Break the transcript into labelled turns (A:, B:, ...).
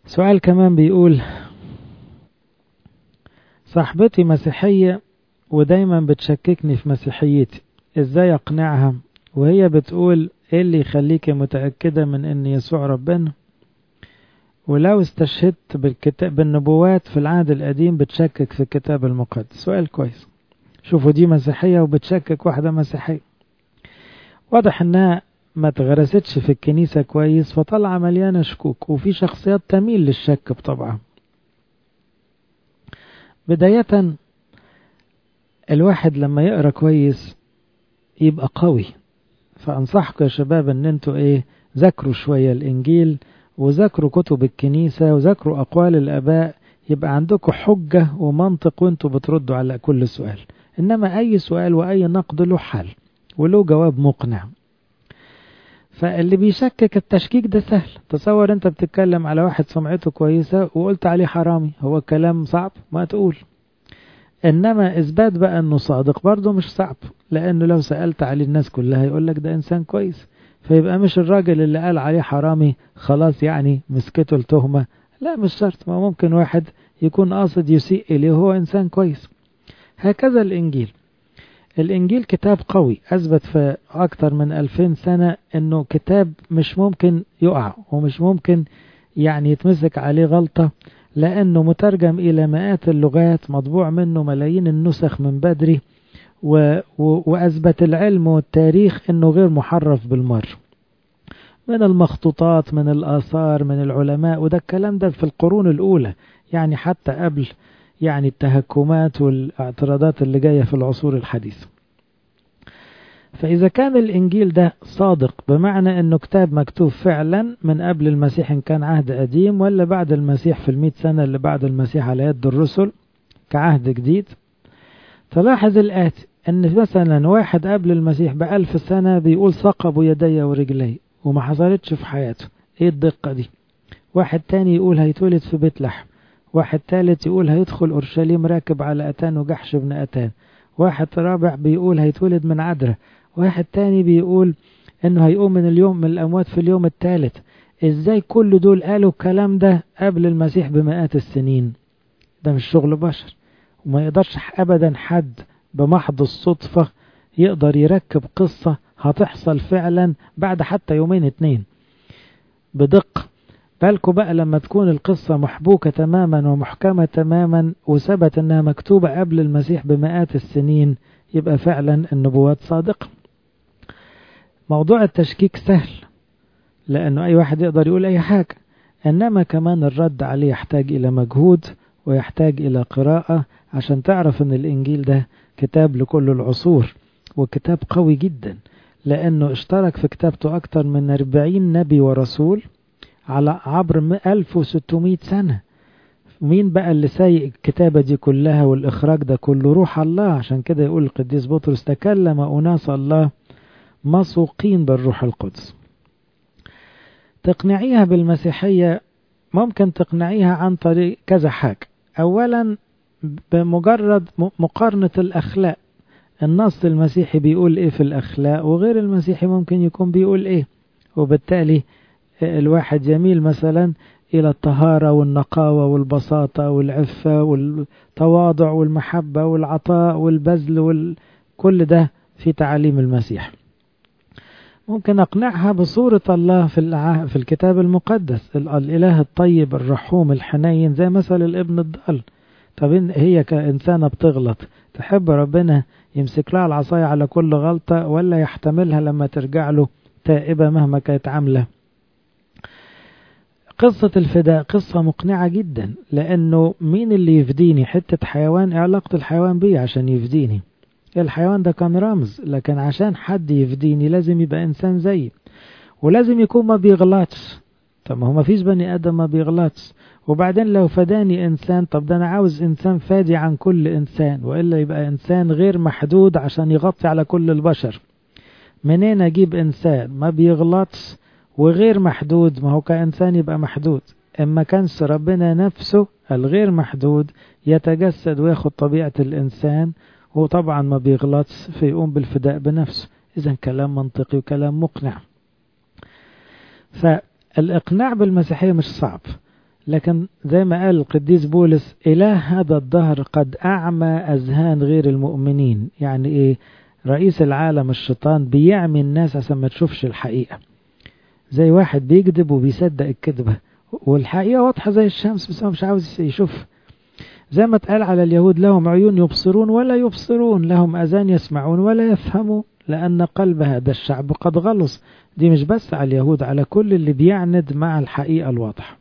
A: سؤال كمان بيقول صاحبتي مسيحية ودايما بتشككني في مسيحيتي ازاي اقنعها وهي بتقول ايه اللي يخليك متأكدة من ان يسوع ربنا ولو استشهدت بالكتاب بالنبوات في العهد القديم بتشكك في الكتاب المقدس سؤال كويس شوفوا دي مسيحية وبتشكك واحدة مسيحية واضح انها ما تغرستش في الكنيسة كويس فطلع مليانة شكوك وفي شخصيات تميل للشك بطبعها بداية الواحد لما يقرأ كويس يبقى قوي فأنصحكم يا شباب ان انتوا ايه ذاكروا شوية الانجيل وذاكروا كتب الكنيسة وذاكروا اقوال الاباء يبقى عندكم حجة ومنطق وانتوا بتردوا على كل سؤال انما اي سؤال واي نقد له حل وله جواب مقنع فاللي بيشكك التشكيك ده سهل تصور انت بتتكلم على واحد سمعته كويسة وقلت عليه حرامي هو كلام صعب ما تقول انما اثبات بقى انه صادق برضه مش صعب لانه لو سألت عليه الناس كلها يقول لك ده انسان كويس فيبقى مش الراجل اللي قال عليه حرامي خلاص يعني مسكته التهمة لا مش شرط ما ممكن واحد يكون قاصد يسيء إليه وهو إنسان كويس هكذا الإنجيل الإنجيل كتاب قوي أثبت في أكثر من ألفين سنة أنه كتاب مش ممكن يقع ومش ممكن يعني يتمسك عليه غلطة لأنه مترجم إلى مئات اللغات مطبوع منه ملايين النسخ من بدري و... و... وأثبت العلم والتاريخ أنه غير محرف بالمر من المخطوطات من الآثار من العلماء وده الكلام ده في القرون الأولى يعني حتى قبل يعني التهكمات والاعتراضات اللي جاية في العصور الحديثة فإذا كان الإنجيل ده صادق بمعنى أنه كتاب مكتوب فعلا من قبل المسيح إن كان عهد قديم ولا بعد المسيح في المئة سنة اللي بعد المسيح على يد الرسل كعهد جديد تلاحظ الآتي أن مثلا واحد قبل المسيح بألف سنة بيقول ثقبوا يدي ورجلي وما حصلتش في حياته إيه الدقة دي واحد تاني يقول هيتولد في بيت لحم واحد ثالث يقول هيدخل أورشليم راكب على أتان وجحش بن أتان واحد رابع بيقول هيتولد من عذراء واحد تاني بيقول انه هيقوم من اليوم من الأموات في اليوم الثالث ازاي كل دول قالوا الكلام ده قبل المسيح بمئات السنين ده مش شغل بشر وما يقدرش أبدا حد بمحض الصدفة يقدر يركب قصة هتحصل فعلا بعد حتى يومين اتنين بدقة بالكوا بقى لما تكون القصة محبوكة تماما ومحكمة تماما وثبت انها مكتوبة قبل المسيح بمئات السنين يبقى فعلا النبوات صادقة موضوع التشكيك سهل لانه اي واحد يقدر يقول اي حاجة انما كمان الرد عليه يحتاج الى مجهود ويحتاج الى قراءة عشان تعرف ان الانجيل ده كتاب لكل العصور وكتاب قوي جدا لانه اشترك في كتابته اكتر من 40 نبي ورسول على عبر 1600 سنة مين بقى اللي سايق الكتابة دي كلها والإخراج ده كله روح الله عشان كده يقول القديس بطرس تكلم أناس الله مسوقين بالروح القدس تقنعيها بالمسيحية ممكن تقنعيها عن طريق كذا حاجة أولا بمجرد مقارنة الأخلاق النص المسيحي بيقول إيه في الأخلاق وغير المسيحي ممكن يكون بيقول إيه وبالتالي الواحد يميل مثلا إلى الطهارة والنقاوة والبساطة والعفة والتواضع والمحبة والعطاء والبذل وكل ده في تعاليم المسيح ممكن أقنعها بصورة الله في, الع... في الكتاب المقدس الإله الطيب الرحوم الحنين زي مثل الابن الضال طب هي كإنسانة بتغلط تحب ربنا يمسك لها العصاية على كل غلطة ولا يحتملها لما ترجع له تائبة مهما كانت عاملة قصة الفداء قصة مقنعة جدا لأنه مين اللي يفديني حتة حيوان علاقة الحيوان بيه عشان يفديني الحيوان ده كان رمز لكن عشان حد يفديني لازم يبقى إنسان زيي ولازم يكون ما بيغلطش طب ما هو ما فيش بني آدم ما بيغلطش وبعدين لو فداني إنسان طب ده أنا عاوز إنسان فادي عن كل إنسان وإلا يبقى إنسان غير محدود عشان يغطي على كل البشر منين أجيب إنسان ما بيغلطش وغير محدود ما هو كإنسان يبقى محدود إما كانش ربنا نفسه الغير محدود يتجسد وياخد طبيعة الإنسان وطبعا ما بيغلطش فيقوم بالفداء بنفسه إذا كلام منطقي وكلام مقنع فالإقناع بالمسيحية مش صعب لكن زي ما قال القديس بولس إله هذا الدهر قد أعمى أذهان غير المؤمنين يعني إيه رئيس العالم الشيطان بيعمي الناس عشان ما تشوفش الحقيقة زي واحد بيكذب وبيصدق الكذبة والحقيقة واضحة زي الشمس بس هو مش عاوز يشوف زي ما اتقال على اليهود لهم عيون يبصرون ولا يبصرون لهم أذان يسمعون ولا يفهمون لأن قلب هذا الشعب قد غلص دي مش بس على اليهود على كل اللي بيعند مع الحقيقة الواضحة